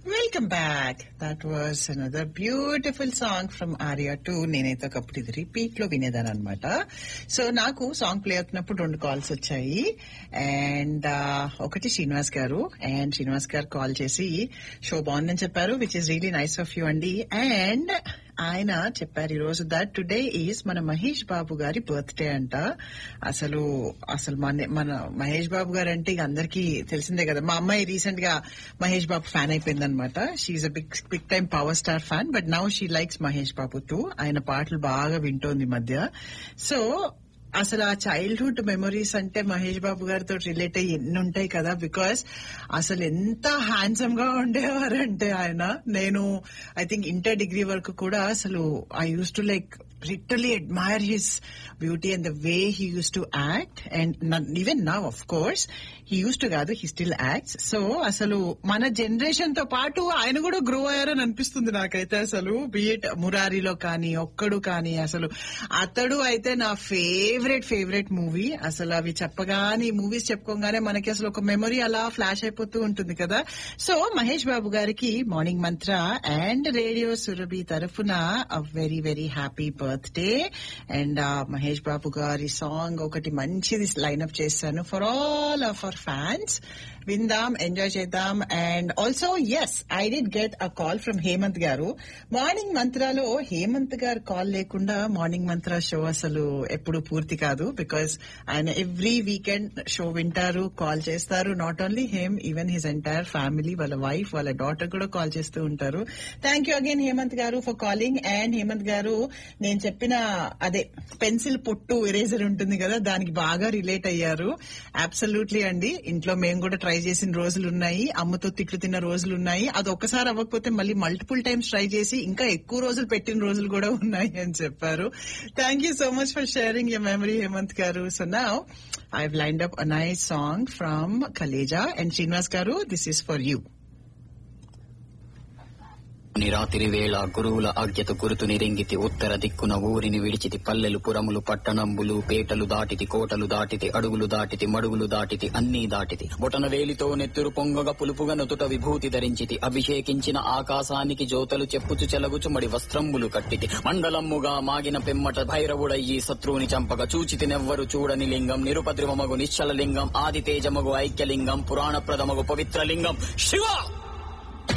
welcome back that was another beautiful song from Arya two నేనైతే ఒకప్పుడు ఇది రిపీట్ లో వినేదాను అనమాట సో నాకు సాంగ్ ప్లే అవుతున్నప్పుడు రెండు కాల్స్ వచ్చాయి అండ్ ఒకటి శ్రీనివాస్ గారు అండ్ శ్రీనివాస్ గారు కాల్ చేసి షో బాగుందని చెప్పారు which is really nice of you అండి అండ్ ఆయన చెప్పారు ఈ రోజు దట్ టుడే ఈజ్ మన మహేష్ బాబు గారి బర్త్డే అంట అసలు అసలు మన మన మహేష్ బాబు గారు అంటే ఇక అందరికీ తెలిసిందే కదా మా అమ్మాయి రీసెంట్ గా మహేష్ బాబు ఫ్యాన్ అయిపోయింది అనమాట she a big big time power star fan but now she likes Mahesh Babu too ఆయన పాటలు బాగా వింటోంది ఈ మధ్య సో అసలు ఆ చైల్డ్హుడ్ మెమరీస్ అంటే మహేష్ బాబు గారితో రిలేట్ అయ్యి ఎన్ని ఉంటాయి కదా బికాస్ అసలు ఎంత హ్యాండ్సమ్ గా ఉండేవారంటే ఆయన నేను ఐ థింక్ ఇంటర్ డిగ్రీ వరకు కూడా అసలు I use to like literally admire his beauty and the way he use to act and even now of course he use to కాదు హీ స్టిల్ యాక్ట్స్ సో అసలు మన generation తో పాటు ఆయన కూడా గ్రో అయ్యారని అనిపిస్తుంది నాకైతే అసలు బీఎట్ మురారిలో కానీ ఒక్కడు కానీ అసలు అతడు అయితే నా ఫేవరెట్ ఫేవరెట్ మూవీ అసలు అవి చెప్పగానే ఈ మూవీస్ చెప్పుకోగానే మనకి అసలు ఒక మెమరీ అలా ఫ్లాష్ అయిపోతూ ఉంటుంది కదా సో మహేష్ బాబు గారికి మార్నింగ్ మంత్ర అండ్ రేడియో సురభి తరఫున very very happy birthday and Mahesh Babu గారి సాంగ్ ఒకటి మంచిది లైన్అప్ చేశాను for all of our fans విందాం ఎంజాయ్ చేద్దాం and also yes I did get a call from Hemanth గారు మార్నింగ్ మంత్రాలో హేమంత్ గారు కాల్ లేకుండా మార్నింగ్ మంత్ర షో అసలు ఎప్పుడు పూర్తి కాదు బికాస్ ఆయన ఎవ్రీ వీకెండ్ షో వింటారు కాల్ చేస్తారు not only him even his entire family వాళ్ళ వైఫ్ వాళ్ళ డాటర్ కూడా కాల్ చేస్తూ ఉంటారు థ్యాంక్ యూ అగైన్ హేమంత్ గారు ఫర్ కాలింగ్ అండ్ హేమంత్ గారు నేను చెప్పిన అదే పెన్సిల్ పొట్టు ఎరేజర్ ఉంటుంది కదా దానికి బాగా రిలేట్ అయ్యారు అబ్సల్యూట్లీ అండి ఇంట్లో మేము కూడా ట్రై చేసిన రోజులు ఉన్నాయి అమ్మతో తిట్లు తిన్న రోజులు ఉన్నాయి అది ఒక్కసారి అవ్వకపోతే మళ్ళీ మల్టిపుల్ టైమ్స్ ట్రై చేసి ఇంకా ఎక్కువ రోజులు పెట్టిన రోజులు కూడా ఉన్నాయి అని చెప్పారు thank you so much for sharing your memory Hemanth గారు సో నా I lined up a nice song from Khaleja and Srinivas గారు దిస్ ఇస్ ఫర్ యూ నిరాతిరి వేళ గురువుల ఆజ్ఞత గురుతు నిరింగితి ఉత్తర దిక్కున ఊరిని విడిచితి పల్లెలు పురములు పట్టణంబులు పేటలు దాటితి కోటలు దాటితి అడుగులు దాటితి మడుగులు దాటితి అన్నీ దాటితి బొటన వేలితో నెత్తురు పొంగగ పులుపుగా నొతుట విభూతి ధరించితి అభిషేకించిన ఆకాశానికి జ్యోతలు చెప్పుచు చెలగుచు మడి వస్త్రంబులు కట్టితి మండలమ్ముగా మాగిన పెమ్మట భైరవుడయ్యి శత్రువుని చంపక చూచితి నెవ్వరు చూడని లింగం నిరుపద్రిమగు నిశ్చల లింగం ఆది తేజమగు ఐక్యలింగం పురాణ ప్రథమగు పవిత్ర లింగం శివ